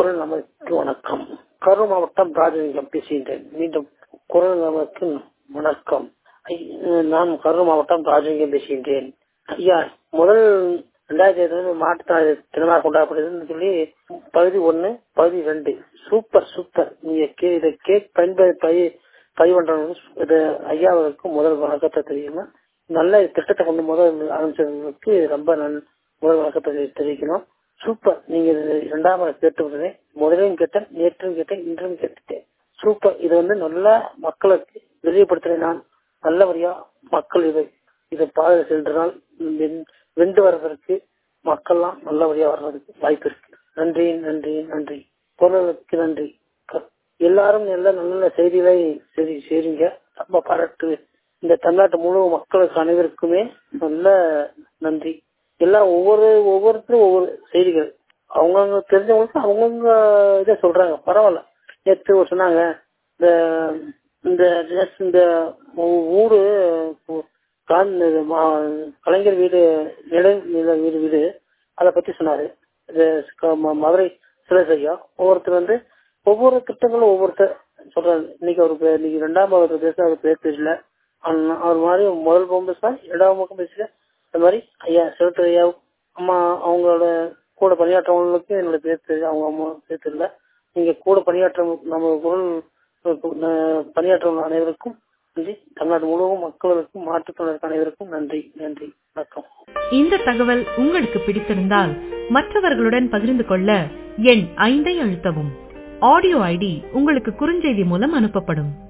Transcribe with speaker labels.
Speaker 1: குரல் நமக்கு வணக்கம் கரூர் மாவட்டம் ராஜலிங்கம் பேசுகின்றேன் மீண்டும் குரல் நமக்கு வணக்கம் ஐ- நான் கரூர் மாவட்டம் ராஜலிங்கம் பேசுகின்றேன் ஐயா முதல் ரெண்டாயிரத்தி இருபது மாட்டுத்தாய் தினமாக கொண்டாடப்படுதுன்னு சொல்லி பகுதி ஒண்ணு பகுதி ரெண்டு சூப்பர் சூப்பர் நீங்க கே இதை கேக் பயன்படு பய பயிர்வன்றவங்க இது ஐயாவுக்கு முதல் வணக்கத்தை தெரியுமா நல்ல திட்டத்தை கொண்டு முதல் ஆரம்பிச்சவங்களுக்கு ரொம்ப நன் முதல் வணக்கத்தை தெரிவிக்கணும் சூப்பர் நீங்க இது இரண்டாம் முறை கேட்டு விடுறேன் முதலையும் கேட்டேன் நேற்றும் கேட்டேன் இன்றும் கேட்டுட்டேன் சூப்பர் இது வந்து நல்லா மக்களுக்கு வெளிப்படுத்துறேன் நான் நல்லபடியா மக்கள் இதை இதை பாதை சென்றனால் வென்- வென்று வர்றதற்கு மக்கள்லாம் நல்லபடியா வர்றதுக்கு வாய்ப்பு இருக்கு நன்றி நன்றி நன்றி பொருளுக்கு நன்றி க- எல்லாரும் நல்ல நல்ல நல்ல செய்திகளை சரி சரிங்க ரொம்ப பாராட்டு இந்த தமிழ்நாட்டு முழு மக்களுக்கு அனைவருக்குமே நல்ல நன்றி எல்லாம் ஒவ்வொரு ஒவ்வொருத்தரும் ஒவ்வொரு செய்திகள் அவங்கவுங்க தெரிஞ்சவங்களுக்கு அவங்கவுங்க இதை சொல்றாங்க பரவாயில்ல நேற்று ஒரு சொன்னாங்க இந்த இந்த dress- இந்த ஊ- ஊரு காந்தி மா- கலைஞர் வீடு நிலை நில வீடு வீடு அதை பத்தி சொன்னாரு இது க- ம- மதுரை சிலசையா ஒவ்வொருத்தர் வந்து ஒவ்வொரு திட்டங்களும் ஒவ்வொருத்தர் சொல்றாரு இன்னைக்கு ஒரு பே- இன்னைக்கு ரெண்டாம் அவர் பேச அவர் பேர் தெரியல ஆனா, அவர் மாதிரி முதல் பக்கம் பேசல இரண்டாம் பக்கம் பேசல இந்த மாதிரி ஐயா சிவத்து ஐயா அம்மா அவங்களோட கூட பணியாற்றவங்களுக்கு என்னோட பேர் தெரியும் அவங்க அம்மா பேர் தெரியல நீங்க கூட பணியாற்ற நம்ம குரல் அஹ், பணியாற்றவங்க அனைவருக்கும் நன்றி தமிழ்நாடு முழுவதும் மக்களுக்கும் மாற்றுத்திறனாளர்கள் அனைவருக்கும் நன்றி நன்றி வணக்கம்
Speaker 2: இந்த தகவல் உங்களுக்கு பிடித்திருந்தால் மற்றவர்களுடன் பகிர்ந்து கொள்ள எண் ஐந்தை அழுத்தவும் ஆடியோ ஐடி உங்களுக்கு குறுஞ்செய்தி மூலம் அனுப்பப்படும்